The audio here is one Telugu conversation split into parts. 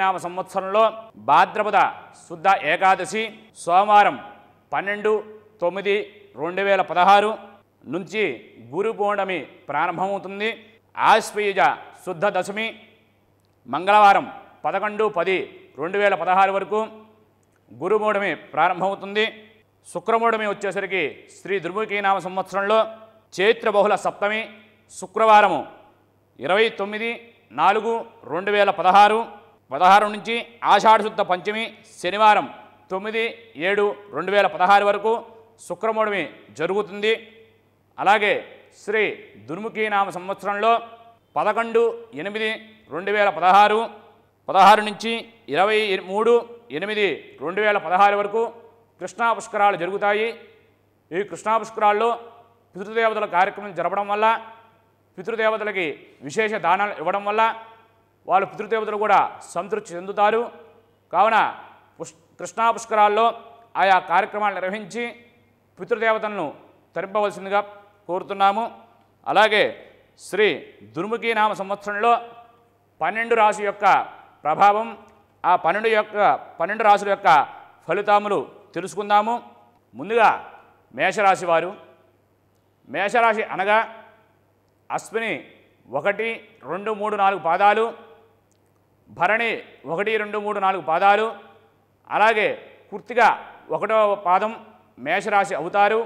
నామ సంవత్సరంలో భాద్రపద శుద్ధ ఏకాదశి సోమవారం పన్నెండు తొమ్మిది రెండు వేల పదహారు నుంచి గురు పౌర్ణమి ప్రారంభమవుతుంది ఆశ్వయుజ శుద్ధ దశమి మంగళవారం పదకొండు పది రెండు వేల పదహారు వరకు గురుమూఢమి ప్రారంభమవుతుంది శుక్రమూఢమి వచ్చేసరికి శ్రీ దుర్ముఖీ నామ సంవత్సరంలో చైత్ర బహుళ సప్తమి శుక్రవారము ఇరవై తొమ్మిది నాలుగు రెండు వేల పదహారు పదహారు నుంచి ఆషాఢశుద్ధ పంచమి శనివారం తొమ్మిది ఏడు రెండు వేల పదహారు వరకు శుక్రమూఢమి జరుగుతుంది అలాగే శ్రీ దుర్ముఖీ నామ సంవత్సరంలో పదకొండు ఎనిమిది రెండు వేల పదహారు పదహారు నుంచి ఇరవై మూడు ఎనిమిది రెండు వేల పదహారు వరకు కృష్ణా పుష్కరాలు జరుగుతాయి ఈ కృష్ణా పుష్కరాల్లో పితృదేవతల కార్యక్రమం జరపడం వల్ల పితృదేవతలకి విశేష దానాలు ఇవ్వడం వల్ల వాళ్ళు పితృదేవతలు కూడా సంతృప్తి చెందుతారు కావున పుష్ కృష్ణా పుష్కరాల్లో ఆయా కార్యక్రమాలు నిర్వహించి పితృదేవతలను తరింపవలసిందిగా కోరుతున్నాము అలాగే శ్రీ దుర్ముఖీ నామ సంవత్సరంలో పన్నెండు రాశి యొక్క ప్రభావం ఆ పన్నెండు యొక్క పన్నెండు రాశుల యొక్క ఫలితాములు తెలుసుకుందాము ముందుగా మేషరాశి వారు మేషరాశి అనగా అశ్విని ఒకటి రెండు మూడు నాలుగు పాదాలు భరణి ఒకటి రెండు మూడు నాలుగు పాదాలు అలాగే పూర్తిగా ఒకటో పాదం మేషరాశి అవుతారు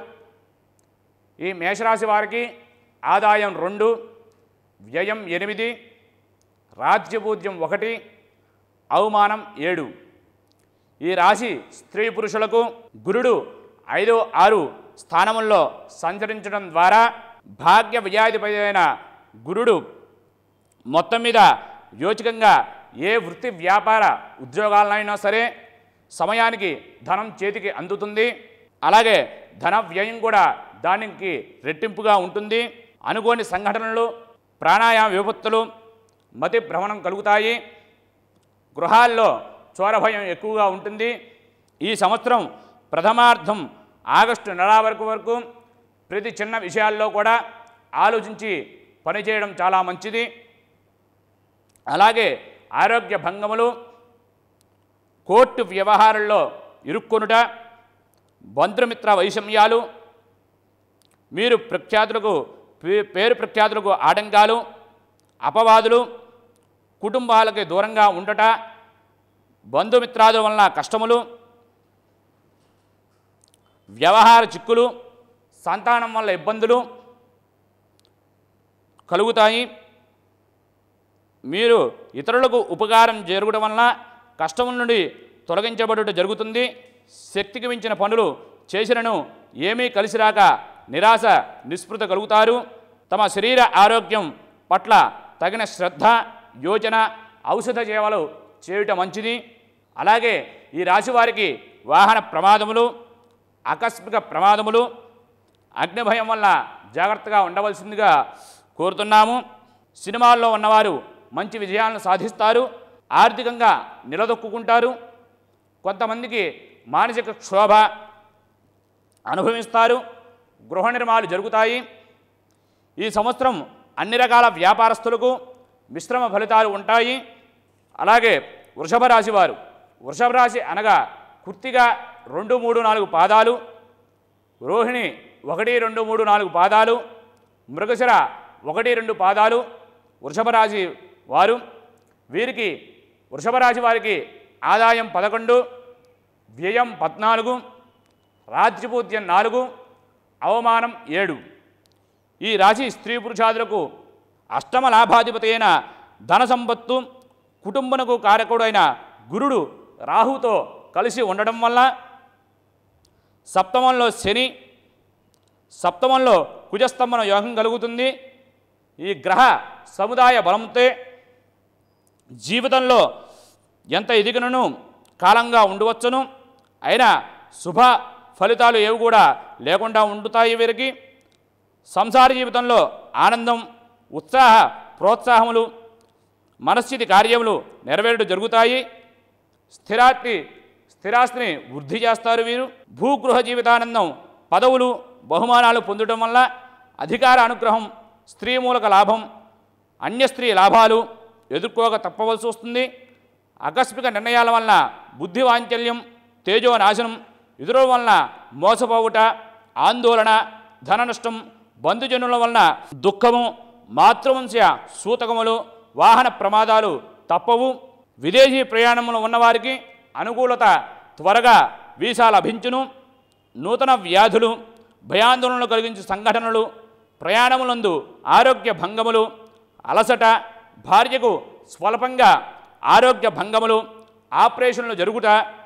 ఈ మేషరాశి వారికి ఆదాయం రెండు వ్యయం ఎనిమిది రాజ్యపూజ్యం ఒకటి అవమానం ఏడు ఈ రాశి స్త్రీ పురుషులకు గురుడు ఐదు ఆరు స్థానముల్లో సంచరించడం ద్వారా భాగ్య విజయాధిపతి అయిన గురుడు మొత్తం మీద యోచకంగా ఏ వృత్తి వ్యాపార ఉద్యోగాలనైనా సరే సమయానికి ధనం చేతికి అందుతుంది అలాగే ధన వ్యయం కూడా దానికి రెట్టింపుగా ఉంటుంది అనుకోని సంఘటనలు ప్రాణాయామ విపత్తులు మతి భ్రమణం కలుగుతాయి గృహాల్లో చోర భయం ఎక్కువగా ఉంటుంది ఈ సంవత్సరం ప్రథమార్థం ఆగస్టు నెల వరకు వరకు ప్రతి చిన్న విషయాల్లో కూడా ఆలోచించి పనిచేయడం చాలా మంచిది అలాగే ఆరోగ్య భంగములు కోర్టు వ్యవహారాల్లో ఇరుక్కొనుట బంధుమిత్ర వైషమ్యాలు మీరు ప్రఖ్యాతులకు పే- పేరు ప్రఖ్యాతులకు ఆటంకాలు అపవాదులు కుటుంబాలకి దూరంగా ఉండట బంధుమిత్రాదుల వలన కష్టములు వ్యవహార చిక్కులు సంతానం వల్ల ఇబ్బందులు కలుగుతాయి మీరు ఇతరులకు ఉపకారం జరగడం వలన కష్టముల నుండి తొలగించబడుట జరుగుతుంది శక్తికి మించిన పనులు చేసినను ఏమీ కలిసి రాక నిరాశ నిస్పృత కలుగుతారు తమ శరీర ఆరోగ్యం పట్ల తగిన శ్రద్ధ యోచన ఔషధ సేవలు చేయుట మంచిది అలాగే ఈ రాశి వారికి వాహన ప్రమాదములు ఆకస్మిక ప్రమాదములు అగ్నిభయం వల్ల జాగ్రత్తగా ఉండవలసిందిగా కోరుతున్నాము సినిమాల్లో ఉన్నవారు మంచి విజయాలను సాధిస్తారు ఆర్థికంగా నిలదొక్కుంటారు కొంతమందికి మానసిక క్షోభ అనుభవిస్తారు గృహ నిర్మాణాలు జరుగుతాయి ఈ సంవత్సరం అన్ని రకాల వ్యాపారస్తులకు మిశ్రమ ఫలితాలు ఉంటాయి అలాగే వృషభ రాశి వారు వృషభ రాశి అనగా కుర్తిగా రెండు మూడు నాలుగు పాదాలు రోహిణి ఒకటి రెండు మూడు నాలుగు పాదాలు మృగశిర ఒకటి రెండు పాదాలు వృషభ రాశి వారు వీరికి వృషభ రాశి వారికి ఆదాయం పదకొండు వ్యయం పద్నాలుగు రాజ్యపూజ్యం నాలుగు అవమానం ఏడు ఈ రాశి స్త్రీ పురుషాదులకు అష్టమ లాభాధిపతి అయిన ధన సంపత్తు కుటుంబనకు కారకుడైన గురుడు రాహుతో కలిసి ఉండడం వల్ల సప్తమంలో శని సప్తమంలో కుజస్తంభన యోగం కలుగుతుంది ఈ గ్రహ సముదాయ బలంతో జీవితంలో ఎంత ఎదిగినను కాలంగా ఉండవచ్చును అయినా శుభ ఫలితాలు ఏవి కూడా లేకుండా ఉండుతాయి వీరికి సంసార జీవితంలో ఆనందం ఉత్సాహ ప్రోత్సాహములు మనస్థితి కార్యములు నెరవేరుడు జరుగుతాయి స్థిరాస్తి స్థిరాస్తిని వృద్ధి చేస్తారు వీరు భూగృహ జీవితానందం పదవులు బహుమానాలు పొందడం వల్ల అధికార అనుగ్రహం స్త్రీ మూలక లాభం అన్య స్త్రీ లాభాలు ఎదుర్కోక తప్పవలసి వస్తుంది ఆకస్మిక నిర్ణయాల వలన బుద్ధి వాంచల్యం తేజో నాశనం ఇతరుల వలన మోసపోవుట ఆందోళన ధన నష్టం బంధుజనుల వలన దుఃఖము మాతృవంశ సూతకములు వాహన ప్రమాదాలు తప్పవు విదేశీ ప్రయాణములు ఉన్నవారికి అనుకూలత త్వరగా వీసా లభించును నూతన వ్యాధులు భయాందోళనలు కలిగించే సంఘటనలు ప్రయాణములందు ఆరోగ్య భంగములు అలసట భార్యకు స్వల్పంగా ఆరోగ్య భంగములు ఆపరేషన్లు జరుగుట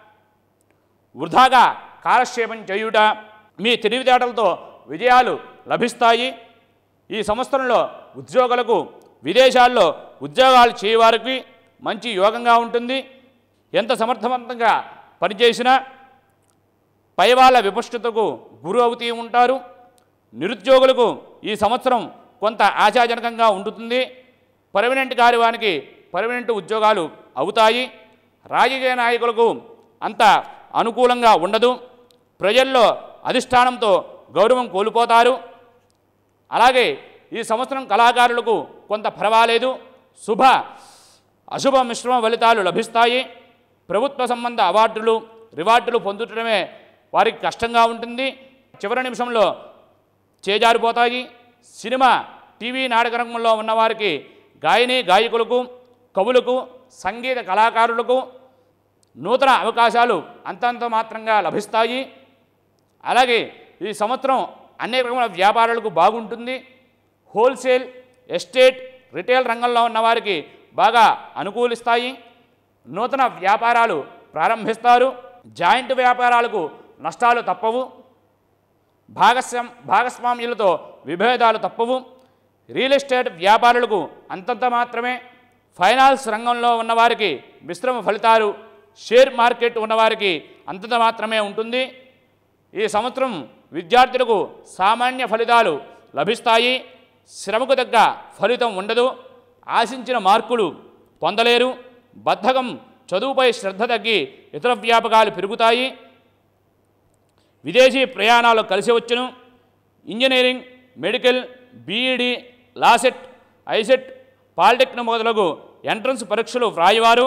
వృధాగా కాలక్షేపం చేయుట మీ తెలివితేటలతో విజయాలు లభిస్తాయి ఈ సంవత్సరంలో ఉద్యోగులకు విదేశాల్లో ఉద్యోగాలు చేయవారికి మంచి యోగంగా ఉంటుంది ఎంత సమర్థవంతంగా పనిచేసినా పై వాళ్ళ విపష్టతకు గురి అవుతూ ఉంటారు నిరుద్యోగులకు ఈ సంవత్సరం కొంత ఆశాజనకంగా ఉంటుంది పర్మనెంట్ కార్యవానికి పర్మనెంట్ ఉద్యోగాలు అవుతాయి రాజకీయ నాయకులకు అంత అనుకూలంగా ఉండదు ప్రజల్లో అధిష్టానంతో గౌరవం కోల్పోతారు అలాగే ఈ సంవత్సరం కళాకారులకు కొంత పర్వాలేదు శుభ అశుభ మిశ్రమ ఫలితాలు లభిస్తాయి ప్రభుత్వ సంబంధ అవార్డులు రివార్డులు పొందడమే వారికి కష్టంగా ఉంటుంది చివరి నిమిషంలో చేజారిపోతాయి సినిమా టీవీ నాటకరంగంలో ఉన్నవారికి గాయని గాయకులకు కవులకు సంగీత కళాకారులకు నూతన అవకాశాలు అంతంత మాత్రంగా లభిస్తాయి అలాగే ఈ సంవత్సరం అన్ని రకముల వ్యాపారాలకు బాగుంటుంది హోల్సేల్ ఎస్టేట్ రిటైల్ రంగంలో ఉన్నవారికి బాగా అనుకూలిస్తాయి నూతన వ్యాపారాలు ప్రారంభిస్తారు జాయింట్ వ్యాపారాలకు నష్టాలు తప్పవు భాగస్వామ్ భాగస్వామ్యులతో విభేదాలు తప్పవు రియల్ ఎస్టేట్ వ్యాపారులకు అంతంత మాత్రమే ఫైనాన్స్ రంగంలో ఉన్నవారికి మిశ్రమ ఫలితాలు షేర్ మార్కెట్ ఉన్నవారికి అంతంత మాత్రమే ఉంటుంది ఈ సంవత్సరం విద్యార్థులకు సామాన్య ఫలితాలు లభిస్తాయి శ్రమకు తగ్గ ఫలితం ఉండదు ఆశించిన మార్కులు పొందలేరు బద్ధకం చదువుపై శ్రద్ధ తగ్గి ఇతర వ్యాపకాలు పెరుగుతాయి విదేశీ ప్రయాణాలు కలిసి వచ్చును engineering medical BEd LAWCET ICET polytechnic మొదలగు ఎంట్రన్స్ పరీక్షలు వ్రాయవారు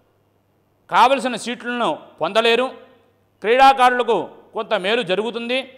కావలసిన సీట్లను పొందలేరు క్రీడాకారులకు కొంత మేలు జరుగుతుంది